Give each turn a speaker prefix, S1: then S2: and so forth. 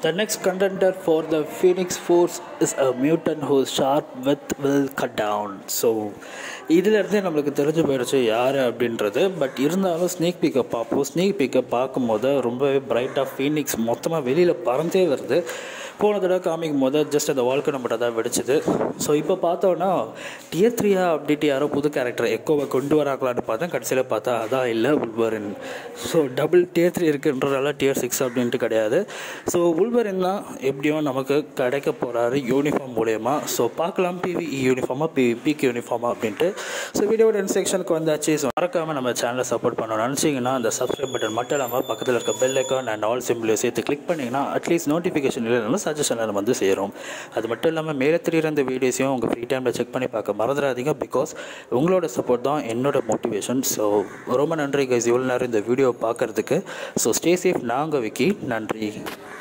S1: The next contender for the Phoenix Force is a mutant whose sharp with will cut down. So இதிலிருந்தே நம்மளுக்கு தெரிஞ்சு போயிடுச்சு யார் அப்படின்றது பட் இருந்தாலும் ஸ்னேக் பிக்கை பார்ப்போம் ஸ்னேக் பிக்கை பார்க்கும்போது ரொம்பவே பிரைட்டாக ஃபீனிக்ஸ் மொத்தமாக வெளியில் பறந்தே வருது போன தடவை காமிக்கும் போது ஜஸ்ட் அந்த வாழ்க்கை நம்மகிட்ட தான் வெடிச்சுது ஸோ இப்போ பார்த்தோன்னா டியர் த்ரீயா அப்படின்ட்டு யாரோ புது கேரக்டர் எக்கோவை கொண்டு வராங்களான்னு பார்த்தா கடைசியில் பார்த்தா அதான் இல்லை உள்வரின் ஸோ டபுள் டியர் த்ரீ இருக்குன்றதால டியர் சிக்ஸ் அப்படின்ட்டு கிடையாது ஸோ உள்வரின் தான் எப்படியும் நமக்கு கிடைக்க போகிறாரு யூனிஃபார்ம் மூலயமா ஸோ பார்க்கலாம் பிவிஇ யூனிஃபார்மாக பிவிபிக்கு யூனிஃபார்மா அப்படின்ட்டு ஸோ வீடியோட என் செக்ஷனுக்கு வந்தாச்சு ஸோ மறக்காமல் நம்ம சேனலை சப்போர்ட் பண்ணணும் நினச்சிங்கன்னா அந்த சப்ஸ்கிரைப் பட்டன் மட்டும் இல்லாமல் பக்கத்தில் இருக்க பெல் ஐக்கான் அண்ட் ஆல் சிம்பிளையும் சேர்த்து கிளிக் பண்ணிங்கன்னா அட்லீஸ்ட் நோட்டிஃபிகேஷன் இல்லைனாலும் சஜஷனில் வந்து சேரும் அது மட்டும் இல்லாமல் மேலே தெரியுற இந்த வீடியோஸையும் உங்கள் ஃப்ரீ டைமில் செக் பண்ணி பார்க்க மறந்துடாதீங்க பிகாஸ் உங்களோட சப்போர்ட் தான் என்னோட மோட்டிவேஷன் ஸோ ரொம்ப நன்றி கைஸ் இவ்வளோ நேரம் இந்த வீடியோ பார்க்குறதுக்கு ஸோ ஸ்டே சேஃப் நாங்கள் விக்கி நன்றி